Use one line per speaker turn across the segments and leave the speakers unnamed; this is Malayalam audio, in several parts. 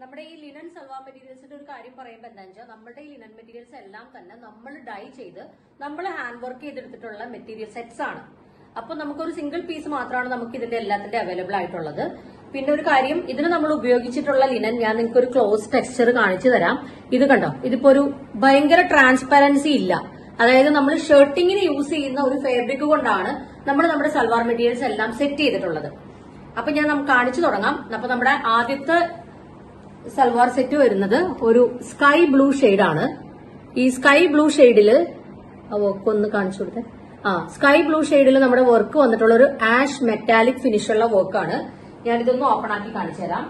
നമ്മുടെ ഈ ലിനൻ സൽവാർ മെറ്റീരിയൽസിന്റെ ഒരു കാര്യം പറയുമ്പോൾ എന്താ വെച്ചാൽ നമ്മുടെ ഈ ലിനൻ മെറ്റീരിയൽസ് എല്ലാം തന്നെ നമ്മൾ ഡൈ ചെയ്ത് നമ്മൾ ഹാൻഡ് വർക്ക് ചെയ്തെടുത്തിട്ടുള്ള മെറ്റീരിയൽ സെറ്റ്സ് ആണ് അപ്പൊ നമുക്കൊരു സിംഗിൾ പീസ് മാത്രമാണ് നമുക്ക് ഇതിന്റെ എല്ലാത്തിന്റെ അവൈലബിൾ ആയിട്ടുള്ളത് പിന്നെ ഒരു കാര്യം ഇതിന് നമ്മൾ ഉപയോഗിച്ചിട്ടുള്ള ലിനൻ ഞാൻ നിങ്ങൾക്ക് ഒരു ക്ലോസ് ടെക്സ്ചർ കാണിച്ചു തരാം ഇത് കണ്ടോ ഇതിപ്പോ ഒരു ഭയങ്കര ട്രാൻസ്പെറൻസി ഇല്ല അതായത് നമ്മൾ ഷർട്ടിങ്ങിന് യൂസ് ചെയ്യുന്ന ഒരു ഫാബ്രിക് കൊണ്ടാണ് നമ്മൾ നമ്മുടെ സൽവാർ മെറ്റീരിയൽസ് എല്ലാം സെറ്റ് ചെയ്തിട്ടുള്ളത് അപ്പൊ ഞാൻ നമുക്ക് കാണിച്ചു തുടങ്ങാം അപ്പൊ നമ്മുടെ ആദ്യത്തെ സൽവാർ സെറ്റ് വരുന്നത് ഒരു സ്കൈ ബ്ലൂ ആണ് ഈ സ്കൈ ബ്ലൂ ഷെയ്ഡില് വർക്ക് ഒന്ന് കാണിച്ചു കൊടുത്തേ ആ സ്കൈ ബ്ലൂ ഷെയ്ഡിൽ നമ്മുടെ വർക്ക് വന്നിട്ടുള്ള ഒരു ആഷ് മെറ്റാലിക് ഫിനിഷ് ഉള്ള വർക്കാണ് ഞാനിതൊന്ന് ഓപ്പൺ ആക്കി കാണിച്ചു തരാം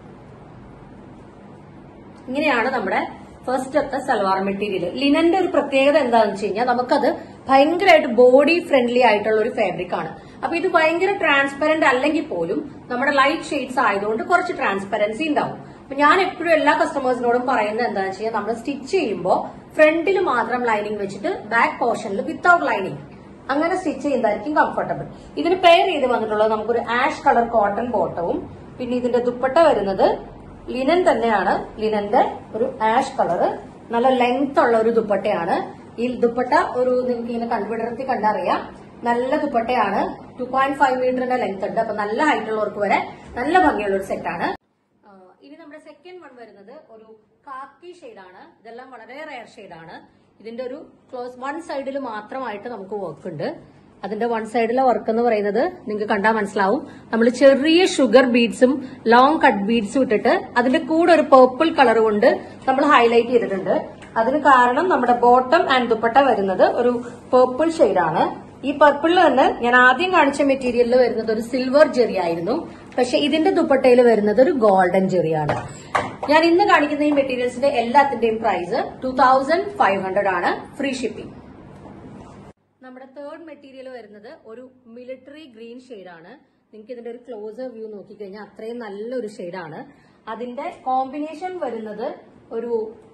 ഇങ്ങനെയാണ് നമ്മുടെ ഫസ്റ്റത്തെ സൽവാർ മെറ്റീരിയൽ ലിനന്റെ ഒരു പ്രത്യേകത എന്താണെന്ന് വെച്ച് കഴിഞ്ഞാൽ നമുക്കത് ഭയങ്കരമായിട്ട് ബോഡി ഫ്രണ്ട്ലി ആയിട്ടുള്ള ഒരു ഫാബ്രിക് ആണ് അപ്പൊ ഇത് ഭയങ്കര ട്രാൻസ്പെറന്റ് അല്ലെങ്കിൽ പോലും നമ്മുടെ ലൈറ്റ് ഷെയ്ഡ്സ് ആയതുകൊണ്ട് കുറച്ച് ട്രാൻസ്പെറൻസി ഉണ്ടാവും അപ്പൊ ഞാൻ എപ്പോഴും എല്ലാ കസ്റ്റമേഴ്സിനോടും പറയുന്നത് എന്താണെന്ന് വെച്ച് കഴിഞ്ഞാൽ നമ്മൾ സ്റ്റിച്ച് ചെയ്യുമ്പോൾ ഫ്രണ്ടിൽ മാത്രം ലൈനിങ് വെച്ചിട്ട് ബാക്ക് പോർഷനിൽ വിത്തൌട്ട് ലൈനിങ് അങ്ങനെ സ്റ്റിച്ച് ചെയ്യുന്നതായിരിക്കും കംഫർട്ടബിൾ ഇതിന് പെയർ ചെയ്ത് വന്നിട്ടുള്ളത് നമുക്കൊരു ആഷ് കളർ കോട്ടൺ ബോട്ടവും പിന്നെ ഇതിന്റെ ദുപ്പട്ട വരുന്നത് ലിനൻ തന്നെയാണ് ലിനന്റെ ഒരു ആഷ് കളറ് നല്ല ലെങ്ത് ഉള്ള ഒരു ദുപ്പട്ടയാണ് ഈ ദുപ്പട്ട ഒരു നിങ്ങൾക്ക് ഇങ്ങനെ കൺവിടർത്തി കണ്ടറിയാം നല്ല ദുപ്പട്ടയാണ് ടു പോയിന്റ് ഫൈവ് മീറ്ററിന്റെ ലെങ്ത് ഉണ്ട് അപ്പൊ നല്ല ഹൈറ്റ് ഉള്ളവർക്ക് വരെ നല്ല ഭംഗിയുള്ള ഒരു സെറ്റാണ് ഇനി നമ്മുടെ സെക്കൻഡ് വൺ വരുന്നത് ഒരു കാക്കി ഷെയ്ഡാണ് ഇതെല്ലാം വളരെ റയർ ഷെയ്ഡാണ് ഇതിന്റെ ഒരു ക്ലോസ് വൺ സൈഡിൽ മാത്രമായിട്ട് നമുക്ക് വർക്ക് ഉണ്ട് അതിന്റെ വൺ സൈഡിലെ വർക്ക് എന്ന് പറയുന്നത് നിങ്ങൾക്ക് കണ്ടാൽ മനസ്സിലാവും നമ്മൾ ചെറിയ ഷുഗർ ബീഡ്സും ലോങ് കട്ട് ബീഡ്സും ഇട്ടിട്ട് അതിന്റെ കൂടെ ഒരു പേർപ്പിൾ കളർ കൊണ്ട് നമ്മൾ ഹൈലൈറ്റ് ചെയ്തിട്ടുണ്ട് അതിന് കാരണം നമ്മുടെ ബോട്ടം ആൻഡ് ദുപ്പട്ട വരുന്നത് ഒരു പേർപ്പിൾ ഷെയ്ഡാണ് ഈ പർപ്പിളിൽ തന്നെ ഞാൻ ആദ്യം കാണിച്ച മെറ്റീരിയലിൽ വരുന്നത് ഒരു സിൽവർ ജെറി ആയിരുന്നു പക്ഷെ ഇതിന്റെ ദുപ്പട്ടയിൽ വരുന്നത് ഒരു ഗോൾഡൻ ജെറിയാണ് ഞാൻ ഇന്ന് കാണിക്കുന്ന ഈ മെറ്റീരിയൽസിന്റെ എല്ലാത്തിന്റെയും price two thousand five hundred ആണ് ഫ്രീ ഷിപ്പിംഗ് നമ്മുടെ തേർഡ് മെറ്റീരിയൽ വരുന്നത് ഒരു മിലിറ്ററി ഗ്രീൻ ആണ് നിങ്ങൾക്ക് ഇതിന്റെ ഒരു ക്ലോസർ വ്യൂ നോക്കിക്കഴിഞ്ഞാൽ അത്രയും നല്ലൊരു ഷെയ്ഡാണ് അതിന്റെ കോമ്പിനേഷൻ വരുന്നത് ഒരു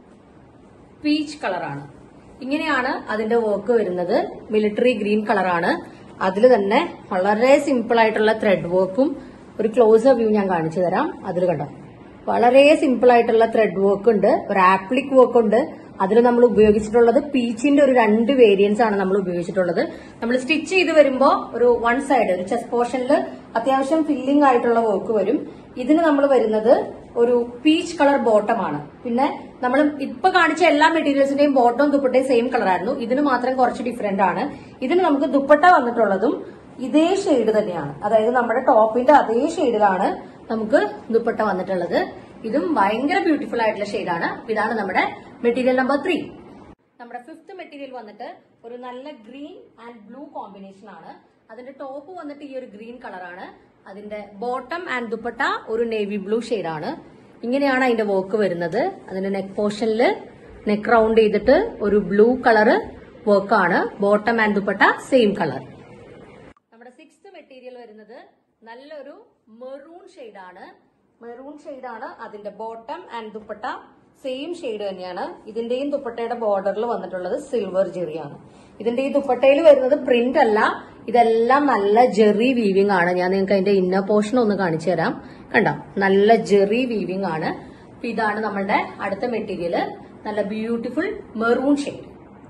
പീച്ച് കളറാണ് ഇങ്ങനെയാണ് അതിന്റെ വർക്ക് വരുന്നത് മിലിറ്ററി ഗ്രീൻ കളറാണ് അതിൽ തന്നെ വളരെ സിമ്പിൾ ആയിട്ടുള്ള ത്രെഡ് വർക്കും ഒരു ക്ലോസർ വ്യൂ ഞാൻ കാണിച്ചു തരാം അതിൽ കണ്ടോ വളരെ സിമ്പിൾ ആയിട്ടുള്ള ത്രെഡ് വർക്ക് ഉണ്ട് ഒരു ആപ്ലിക് വർക്ക് ഉണ്ട് അതിൽ നമ്മൾ ഉപയോഗിച്ചിട്ടുള്ളത് പീച്ചിന്റെ ഒരു രണ്ട് വേരിയൻസ് ആണ് നമ്മൾ ഉപയോഗിച്ചിട്ടുള്ളത് നമ്മൾ സ്റ്റിച്ച് ചെയ്ത് വരുമ്പോൾ ഒരു വൺ സൈഡ് ഒരു ചെസ്റ്റ് പോർഷനിൽ അത്യാവശ്യം ഫില്ലിംഗ് ആയിട്ടുള്ള വർക്ക് വരും ഇതിന് നമ്മൾ വരുന്നത് ഒരു പീച്ച് കളർ ബോട്ടമാണ് പിന്നെ നമ്മൾ ഇപ്പൊ കാണിച്ച എല്ലാ മെറ്റീരിയൽസിന്റെയും ബോട്ടവും ദുപ്പട്ടയും സെയിം കളറായിരുന്നു ഇതിന് മാത്രം കുറച്ച് ഡിഫറെന്റ് ആണ് ഇതിന് നമുക്ക് ദുപ്പട്ട വന്നിട്ടുള്ളതും ഇതേ ഷെയ്ഡ് തന്നെയാണ് അതായത് നമ്മുടെ ടോപ്പിന്റെ അതേ ഷെയ്ഡിലാണ് നമുക്ക് ദുപ്പട്ട വന്നിട്ടുള്ളത് ഇതും ഭയങ്കര ബ്യൂട്ടിഫുൾ ആയിട്ടുള്ള ഷെയ്ഡാണ് ഇതാണ് നമ്മുടെ മെറ്റീരിയൽ നമ്പർ ത്രീ നമ്മുടെ ഫിഫ്ത് മെറ്റീരിയൽ വന്നിട്ട് ഒരു നല്ല ഗ്രീൻ ആൻഡ് ബ്ലൂ കോമ്പിനേഷൻ ആണ് അതിന്റെ ടോപ്പ് വന്നിട്ട് ഈ ഒരു ഗ്രീൻ കളറാണ് അതിന്റെ ബോട്ടം ആൻഡ് ദുപ്പട്ട ഒരു നേവി ബ്ലൂ ആണ് ഇങ്ങനെയാണ് അതിന്റെ വർക്ക് വരുന്നത് അതിന്റെ നെക്ക് പോർഷനിൽ നെക്ക് റൗണ്ട് ചെയ്തിട്ട് ഒരു ബ്ലൂ കളറ് വർക്കാണ് bottom and dupatta same colour നമ്മുടെ സിക്സ്ത് മെറ്റീരിയൽ വരുന്നത് നല്ലൊരു മെറൂൺ ആണ് മെറൂൺ ആണ് അതിന്റെ bottom and dupatta same shade തന്നെയാണ് ഇതിന്റെയും ദുപ്പട്ടയുടെ ബോർഡറിൽ വന്നിട്ടുള്ളത് സിൽവർ ജെറിയാണ് ഇതിന്റെ ഈ ദുപ്പട്ടയിൽ വരുന്നത് പ്രിന്റ് അല്ല ഇതെല്ലാം നല്ല ജെറി വീവിംഗ് ആണ് ഞാൻ നിങ്ങൾക്ക് അതിന്റെ ഇന്നർ പോർഷൻ ഒന്ന് കാണിച്ചു തരാം കണ്ടോ നല്ല ജെറി വീവിംഗ് ആണ് അപ്പൊ ഇതാണ് നമ്മളുടെ അടുത്ത മെറ്റീരിയൽ നല്ല ബ്യൂട്ടിഫുൾ മെറൂൺ ഷെയ്ഡ്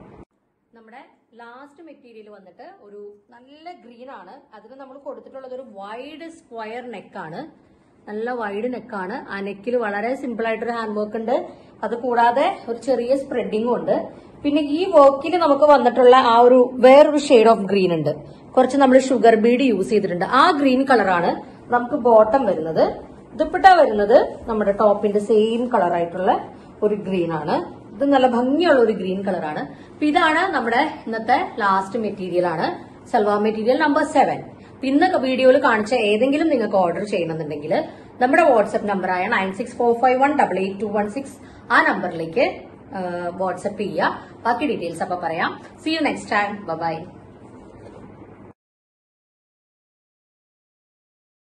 നമ്മുടെ ലാസ്റ്റ് മെറ്റീരിയൽ വന്നിട്ട് ഒരു നല്ല ഗ്രീൻ ആണ് അതിന് നമ്മൾ കൊടുത്തിട്ടുള്ളത് ഒരു വൈഡ് സ്ക്വയർ നെക്കാണ് നല്ല വൈഡ് നെക്കാണ് ആ നെക്കിൽ വളരെ സിമ്പിൾ ആയിട്ടൊരു ഹാൻഡ് വർക്ക് ഉണ്ട് അത് കൂടാതെ ഒരു ചെറിയ സ്പ്രെഡിങ്ങും ഉണ്ട് പിന്നെ ഈ വർക്കിൽ നമുക്ക് വന്നിട്ടുള്ള ആ ഒരു വേറൊരു ഷെയ്ഡ് ഓഫ് ഗ്രീൻ ഉണ്ട് കുറച്ച് നമ്മൾ ഷുഗർ ബീഡ് യൂസ് ചെയ്തിട്ടുണ്ട് ആ ഗ്രീൻ കളറാണ് നമുക്ക് ബോട്ടം വരുന്നത് ദുപ്പട്ട വരുന്നത് നമ്മുടെ ടോപ്പിന്റെ സെയിം കളർ ആയിട്ടുള്ള ഒരു ഗ്രീൻ ആണ് ഇത് നല്ല ഭംഗിയുള്ള ഒരു ഗ്രീൻ കളറാണ് അപ്പൊ ഇതാണ് നമ്മുടെ ഇന്നത്തെ ലാസ്റ്റ് മെറ്റീരിയൽ ആണ് സൽവാർ മെറ്റീരിയൽ നമ്പർ സെവൻ ഇന്നൊക്കെ വീഡിയോയിൽ കാണിച്ച ഏതെങ്കിലും നിങ്ങൾക്ക് ഓർഡർ ചെയ്യണമെന്നുണ്ടെങ്കിൽ നമ്മുടെ വാട്സ്ആപ്പ് നമ്പറായ nine six four five one double eight two one six ആ നമ്പറിലേക്ക് വാട്സ്ആപ്പ് ചെയ്യുക ബാക്കി ഡീറ്റെയിൽസ് അപ്പൊ പറയാം see you next time by